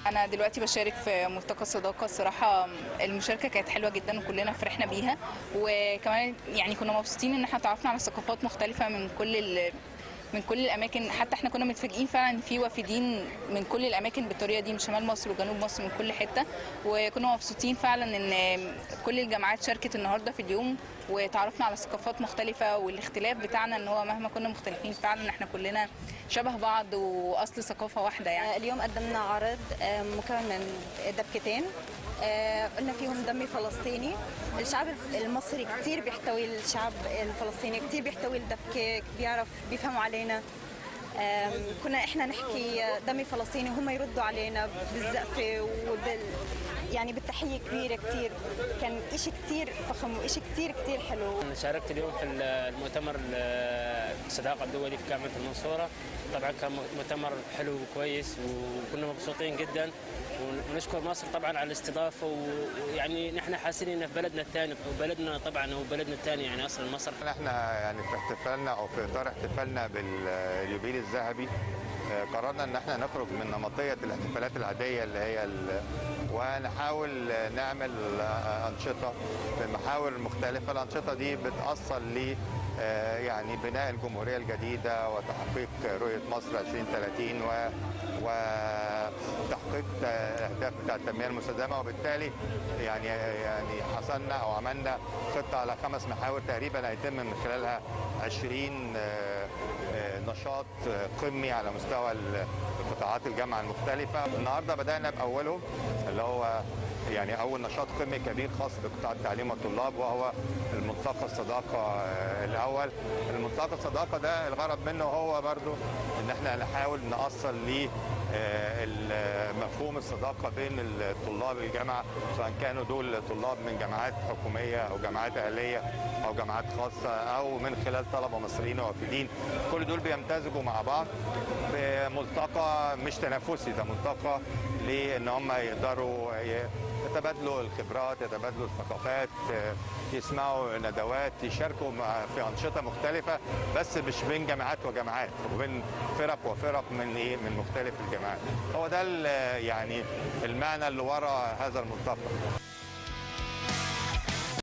انا دلوقتي بشارك في ملتقى الصداقه الصراحه المشاركه كانت حلوه جدا وكلنا فرحنا بيها وكمان يعني كنا مبسوطين ان احنا تعرفنا على ثقافات مختلفه من كل ال... من كل الاماكن حتى احنا كنا متفاجئين فعلا ان في وافدين من كل الاماكن بالطريقه دي من شمال مصر وجنوب مصر من كل حته وكنا مبسوطين فعلا ان كل الجامعات شاركت النهارده في اليوم وتعرفنا على ثقافات مختلفه والاختلاف بتاعنا ان هو مهما كنا مختلفين فعلا احنا كلنا شبه بعض واصل ثقافه واحده يعني اليوم قدمنا عرض آه، مكون من دبكتين آه، قلنا فيهم دم فلسطيني الشعب المصري كتير بيحتوي الشعب الفلسطيني كتير بيحتوي الدبكة بيعرف بيفهموا علينا آم، كنا احنا نحكي دمي فلسطيني وهم يردوا علينا بالزقفة وبال يعني بالتحية كبيرة كتير كان إشي كتير فخم وإشي كتير كتير حلو أنا شاركت اليوم في المؤتمر الصداقة الدولي في جامعة المنصورة طبعا كان مؤتمر حلو وكويس وكنا مبسوطين جدا ونشكر مصر طبعا على الاستضافة ويعني نحن حاسين ان في بلدنا الثاني وبلدنا طبعا هو بلدنا الثاني يعني اصلا مصر احنا يعني في احتفالنا او في اطار احتفالنا باليوبيل الذهبي آه، قررنا ان احنا نخرج من نمطيه الاحتفالات العاديه اللي هي ال... ونحاول نعمل آه، انشطه في محاور مختلفه الانشطه دي بتاصل ل آه، يعني بناء الجمهوريه الجديده وتحقيق رؤيه مصر 2030 و وتحقيق الاهداف بتاع التنميه المستدامه وبالتالي يعني يعني حصلنا او عملنا خطه على خمس محاور تقريبا هيتم من خلالها 20 آه، آه، نشاط آه، قمي على مستوى ال- قطاعات الجامعه المختلفه النهارده بدانا باولهم اللي هو يعني اول نشاط قمي كبير خاص بقطاع التعليم والطلاب وهو الملتقى الصداقه آه، الاول الملتقى الصداقه ده الغرض منه هو برضو ان احنا نحاول نأصل ل مفهوم الصداقه بين الطلاب الجامعه سواء كانوا دول طلاب من جامعات حكوميه او جامعات اهليه او جامعات خاصه او من خلال طلبه مصريين وافدين كل دول بيمتزجوا مع بعض بملتقى مش تنافسي ده ملتقى لان هم يقدروا ي- يتبادلوا الخبرات يتبادلوا الثقافات آه، يسمعوا ندوات يشاركوا مع- في انشطه مختلفه بس مش بين جامعات وجامعات وبين فرق وفرق من ايه من مختلف الجامعات هو ده ال- يعني المعنى اللي وراء هذا الملتقى